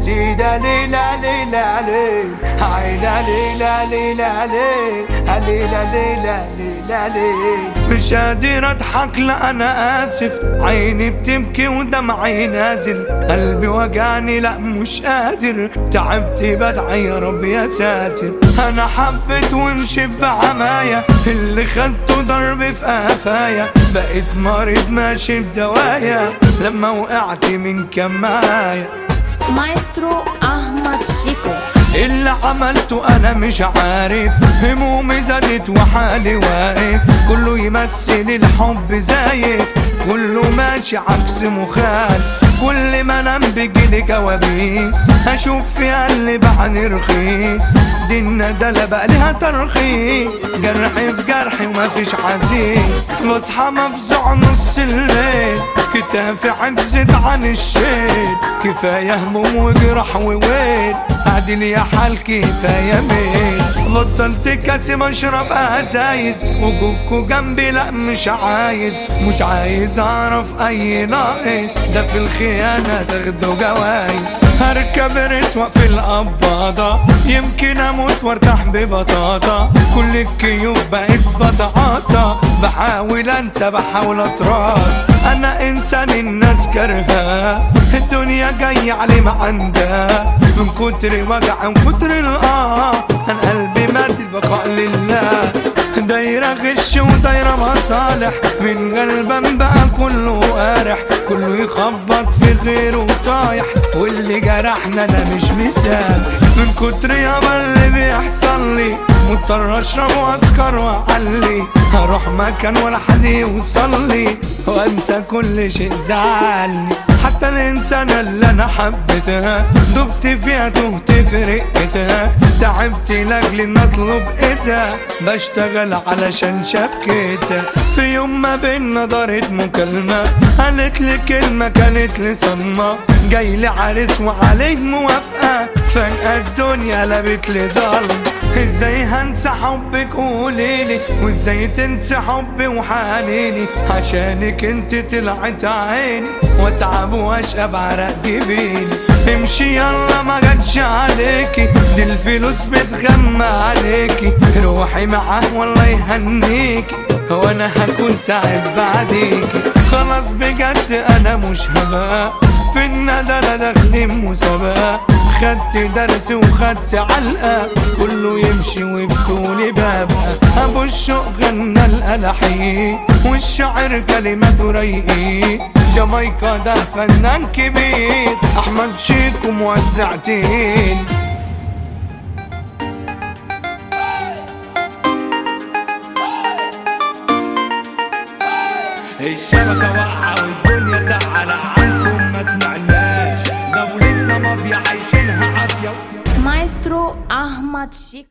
سيدة ليلى ليلى ليل عيلة ليلى ليلى ليل ليلى ليلى ليلى ليل مش قادر اضحك لا انا اسف عيني بتبكي ودمعي نازل قلبي وجعني لا مش قادر تعبت بدعي يا رب يا ساتر انا حبيت ومشي بعماية اللي خدته ضرب في قفايا بقيت مريض ماشي بدوايا لما وقعت من كماية مايسترو أحمد شيكو اللي عملته انا مش عارف همومي زادت وحالي واقف كله يمثل الحب زايف كله ماشي عكس مخالف كل ما انام بيجيلي كوابيس اشوف فيها اللي بعد رخيص دي الندلة بقى ليها ترخيص جرحي في جرحي ومفيش عزيز بصحى مفزوع نص الليل كتافي عجزت عن الشيل كفاية هموم وجرح وويل عدل يا حال كفاية ميل بطلت كاسم اشرب ازايز وجوكو جنبي لا مش عايز مش عايز اعرف اي ناقص ده في الخيانة تاخدوا جوايز هركب رسوة في القباضة يمكن اموت وارتاح ببساطة كل الكيوب بقت بتعاطى بحاول انسى بحاول اتراض انا انسان الناس كرهاه الدنيا جاية علي ما عندها من كتر وجع من كتر الاه انا قلبي مات البقاء لله دايرة غش ودايرة مصالح من قلبا بقى كله قارح كله يخبط في غيره طايح واللي جرحنا انا مش مسامح من كتر يابا اللي بيحصل لي مضطر اشرب واسكر واعلي هروح مكان ولا حد يوصل لي وانسى كل شيء زعلني حتى الانسانة اللي انا حبيتها دبت فيها تهت في رقتها تعبت لاجل ان اطلب ايدها بشتغل علشان شبكتها في يوم ما بينا دارت مكالمة قالت لي كلمة كانت لي صدمة جاي لي عريس وعليه موافقة فجأة الدنيا قلبت لي ضلمة ازاي هنسى حبك قوليلي وازاي تنسى حبي وحنيني عشانك انت طلعت عيني واتعب واشقى بعرق جبيني امشي يلا ما جاتش عليكي دي الفلوس بتغمى عليكي روحي معاه والله يهنيكي وانا هكون تعب بعديكي خلاص بجد انا مش هبقى في الندى داخلين مسابقة خدت درس وخدت علقة كله يمشي وبطولي بابقى أبو الشوق غنى الألحين والشعر كلمته رايقين جامايكا ده فنان كبير أحمد شيكو موزعتين الشبكة واقعة والدنيا زعلة عنكم ما سمعناش دولتنا مافيا عايشينها عافية مايسترو أحمد شيكو